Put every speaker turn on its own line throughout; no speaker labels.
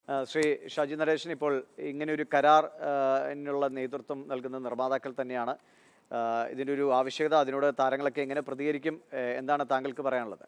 ആ, ശ്രീ ഷാജി നരേശൻ ഇപ്പോൾ ഇങ്ങനെ ഒരു കരാർ ആ, നുള്ള നേതൃത്വം നൽകുന്ന നിർമ്മാതാക്കൾ തന്നെയാണ് ആ, ഇതിൻ്റെ ഒരു ആവശ്യകത അതിനോട് താരങ്ങളൊക്കെ എങ്ങനെ പ്രതികരിക്കും ഏ, എന്താണ് താങ്കൾക്ക് പറയാനുള്ളത്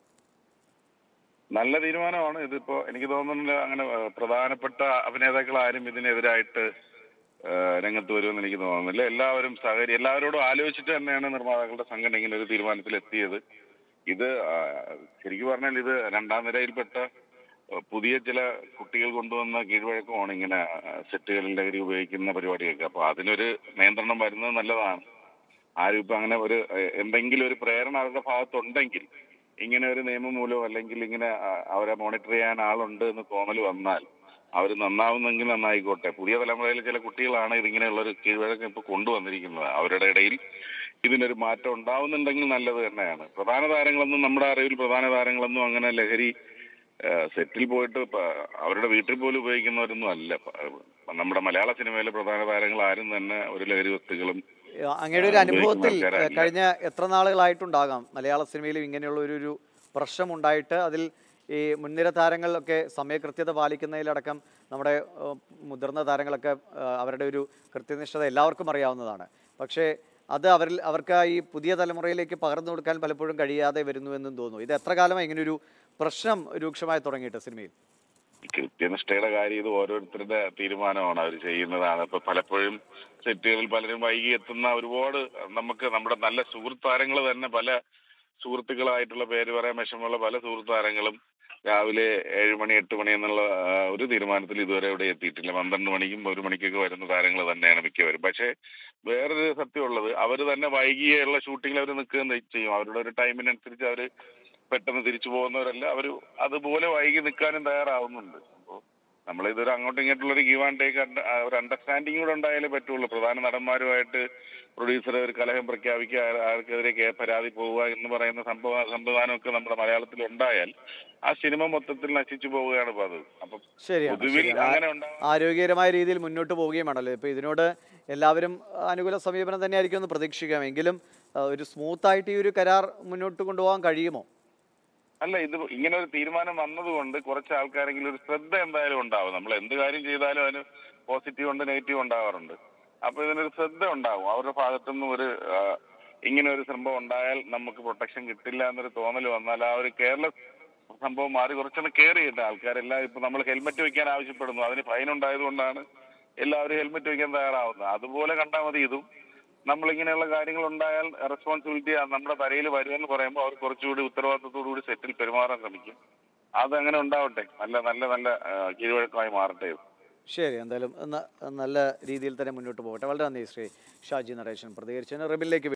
നല്ല തീരുമാനമാണ് ഇതിപ്പോ എനിക്ക് തോന്നുന്നില്ല അങ്ങനെ ഏഹ്, പ്രധാനപ്പെട്ട അഭിനേതാക്കൾ ആരും ഇതിനെതിരായിട്ട് ഏഹ്, രംഗത്ത് വരുമെന്ന് എനിക്ക് തോന്നുന്നില്ല എല്ലാവരും സഹകരി എല്ലാവരോടും ആലോചിച്ചിട്ട് തന്നെയാണ് നിർമ്മാതാക്കളുടെ സംഘടന ഇങ്ങനെ ഒരു തീരുമാനത്തിൽ എത്തിയത് ഇത് ആ, ശരിക്കും പറഞ്ഞാൽ ഇത് രണ്ടാം നിരയിൽപ്പെട്ട ഏഹ്, പുതിയ ചില കുട്ടികൾ കൊണ്ടുവന്ന കീഴ്വഴക്കമാണ് ഇങ്ങനെ ആ, സെറ്റുകളിൽ ലഹരി ഉപയോഗിക്കുന്ന പരിപാടിയൊക്കെ അപ്പൊ അതിനൊരു നിയന്ത്രണം വരുന്നത് നല്ലതാണ് ആരും ഇപ്പൊ അങ്ങനെ ഒരു ഏഹ്, എന്തെങ്കിലും ഒരു പ്രേരണ അവരുടെ ഭാഗത്തുണ്ടെങ്കിൽ ഇങ്ങനെ ഒരു നിയമം മൂലമോ അല്ലെങ്കിൽ ഇങ്ങനെ ആ, അവരെ മോണിറ്റർ ചെയ്യാൻ ആളുണ്ട് എന്ന് തോന്നൽ വന്നാൽ അവർ നന്നാവുന്നെങ്കിൽ നന്നായിക്കോട്ടെ പുതിയ തലമുറയിലെ ചില കുട്ടികളാണ് ഇതിങ്ങനെയുള്ള ഒരു കീഴ്വഴക്കം ഇപ്പൊ കൊണ്ടുവന്നിരിക്കുന്നത് അവരുടെ ഇടയിൽ ഇതിനൊരു മാറ്റം ഉണ്ടാവുന്നുണ്ടെങ്കിൽ നല്ലത് തന്നെയാണ് പ്രധാന താരങ്ങളൊന്നും നമ്മുടെ അറിവിൽ പ്രധാന താരങ്ങളൊന്നും അങ്ങനെ ലഹരി ആ, സെറ്റിൽ പോയിട്ട് പ- അവരുടെ വീട്ടിൽ പോലും ഉപയോഗിക്കുന്നവരൊന്നും അല്ല പ- നമ്മുടെ മലയാള സിനിമയിലെ പ്രധാന താരങ്ങൾ ആരും തന്നെ ഒരു ലഹരി വസ്തുക്കളും
ഏ, അങ്ങയുടെ ഒരു
ആ,
അനുഭവത്തിൽ
ഉപയോഗിക്കുന്ന
ഏ,
ആൾക്കാരല്ല.
കഴിഞ്ഞ എത്ര നാളുകളായിട്ടുണ്ടാകാം മലയാള സിനിമയിലും ഇങ്ങനെയുള്ള ഒരു ഒരു പ്രശ്നം ഉണ്ടായിട്ട് അതിൽ ഈ മുൻനിര താരങ്ങളൊക്കെ സമയകൃത്യത പാലിക്കുന്നതിലടക്കം നമ്മുടെ ഏ, മുതിർന്ന താരങ്ങളൊക്കെ ഏ, അവരുടെ ഒരു കൃത്യനിഷ്ഠത എല്ലാവർക്കും അറിയാവുന്നതാണ് പക്ഷേ അത് അവരിൽ അവർക്ക് ഈ പുതിയ തലമുറയിലേക്ക് പകർന്നു കൊടുക്കാൻ പലപ്പോഴും കഴിയാതെ വരുന്നുവെന്നും തോന്നുന്നു ഇത് എത്ര കാലമായി ഇങ്ങനെ ഒരു പ്രശ്നം രൂക്ഷമായി തുടങ്ങിയിട്ട് സിനിമയിൽ
കൃത്യനിഷ്ഠയുടെ കാര്യം ഇത് ഓരോരുത്തരുടെ തീരുമാനമാണ് അവർ ചെയ്യുന്നതാണ് ഇപ്പൊ പലപ്പോഴും സെറ്റുകളിൽ പലരും വൈകി എത്തുന്ന ഒരുപാട് നമുക്ക് നമ്മുടെ നല്ല സുഹൃത്താരങ്ങൾ തന്നെ പല സുഹൃത്തുക്കളായിട്ടുള്ള പേര് പറയാൻ വിഷമമുള്ള പല സുഹൃത്താരങ്ങളും രാവിലെ ഏഴ് മണി എട്ട് മണി എന്നുള്ള ആ, ഒരു തീരുമാനത്തിൽ ഇതുവരെ ഇവിടെ എത്തിയിട്ടില്ല പന്ത്രണ്ട് മണിക്കും ഒരു മണിക്കൊക്കെ വരുന്ന താരങ്ങൾ തന്നെയാണ് മിക്കവരും പക്ഷേ വേറൊരു സത്യമുള്ളത് അവർ തന്നെ വൈകിയുള്ള ഷൂട്ടിങ്ങിൽ അവർ നിൽക്കുകയും ചെയ്യും അവരുടെ ഒരു ടൈമിനനുസരിച്ച് അവർ പെട്ടെന്ന് തിരിച്ചു പോകുന്നവരല്ല അവർ അതുപോലെ വൈകി നിൽക്കാനും തയ്യാറാവുന്നുണ്ട് അപ്പോൾ നമ്മളിതൊരു അങ്ങോട്ടും ഇങ്ങോട്ടുള്ള ഒരു ഗീവ് ആൻഡ് ടേക്ക് ഒരു അണ്ടർസ്റ്റാൻഡിങ് കൂടെ ഉണ്ടായാലേ പറ്റുള്ളൂ പ്രധാന നടന്മാരുമായിട്ട് പ്രൊഡ്യൂസർ ഒരു കലഹം പ്രഖ്യാപിക്കുക ആ- ആർക്കെതിരെ കേ- പരാതി പോവുക എന്ന് പറയുന്ന സംഭവ സംവിധാനമൊക്കെ നമ്മുടെ മലയാളത്തിൽ ഉണ്ടായാൽ ആ സിനിമ മൊത്തത്തിൽ നശിച്ചു പോവുകയാണ് ഇപ്പൊ അത് അപ്പം
ശരിയാണ്
പൊതുവിൽ
ശരിയാണ്.
അങ്ങനെ ഉണ്ടാ-
ആരോഗ്യകരമായ രീതിയിൽ മുന്നോട്ട് പോവുകയും വേണമല്ലോ ഇപ്പോൾ ഇതിനോട് എല്ലാവരും അനുകൂല സമീപനം തന്നെയായിരിക്കും എന്ന് പ്രതീക്ഷിക്കാം എങ്കിലും ആ, ഒരു സ്മൂത്ത് ആയിട്ട് ഈ ഒരു കരാർ മുന്നോട്ട് കൊണ്ടുപോകാൻ കഴിയുമോ
അല്ല ഇത് ഇങ്ങനെ ഒരു തീരുമാനം വന്നതുകൊണ്ട് കുറച്ച് ആൾക്കാരെങ്കിലും ഒരു ശ്രദ്ധ എന്തായാലും ഉണ്ടാവും നമ്മൾ എന്ത് കാര്യം ചെയ്താലും അതിന് പോസിറ്റീവ് ഉണ്ട് നെഗറ്റീവ് ഉണ്ടാവാറുണ്ട് അപ്പൊ ഇതിനൊരു ശ്രദ്ധ ഉണ്ടാവും അവരുടെ ഭാഗത്തുനിന്ന് ഒരു ആ, ഇങ്ങനെ ഒരു സംഭവം ഉണ്ടായാൽ നമുക്ക് പ്രൊട്ടക്ഷൻ കിട്ടില്ല എന്നൊരു തോന്നൽ വന്നാൽ ആ ഒരു കേരള സംഭവം മാറി കുറച്ചൊന്ന് കെയർ ചെയ്യേണ്ട ആൾക്കാരെല്ലാം ഇപ്പൊ നമ്മൾ ഹെൽമെറ്റ് വെക്കാൻ ആവശ്യപ്പെടുന്നു അതിന് ഫൈൻ ഉണ്ടായതുകൊണ്ടാണ് എല്ലാവരും ഹെൽമെറ്റ് വെക്കാൻ തയ്യാറാവുന്നത് അതുപോലെ കണ്ടാൽ മതി ഇതും നമ്മൾ ഇങ്ങനെയുള്ള കാര്യങ്ങൾ ഉണ്ടായാൽ റെസ്പോൺസിബിലിറ്റി നമ്മുടെ തലയിൽ വരുമെന്ന് പറയുമ്പോൾ അവർ കുറച്ചുകൂടി ഉത്തരവാദിത്തത്തോടു കൂടി സെറ്റിൽ പെരുമാറാൻ ശ്രമിക്കും അതങ്ങനെ ഉണ്ടാവട്ടെ നല്ല നല്ല നല്ല ആ, കീഴ്വഴക്കമായി മാറട്ടെ ഇത്.
ശരി എന്തായാലും ന- നല്ല രീതിയിൽ തന്നെ മുന്നോട്ട് പോകട്ടെ വളരെ നന്ദി ശ്രീ ഷാജി നരേശൻ പ്രതികരിച്ചതിന് റിബിലേക്ക്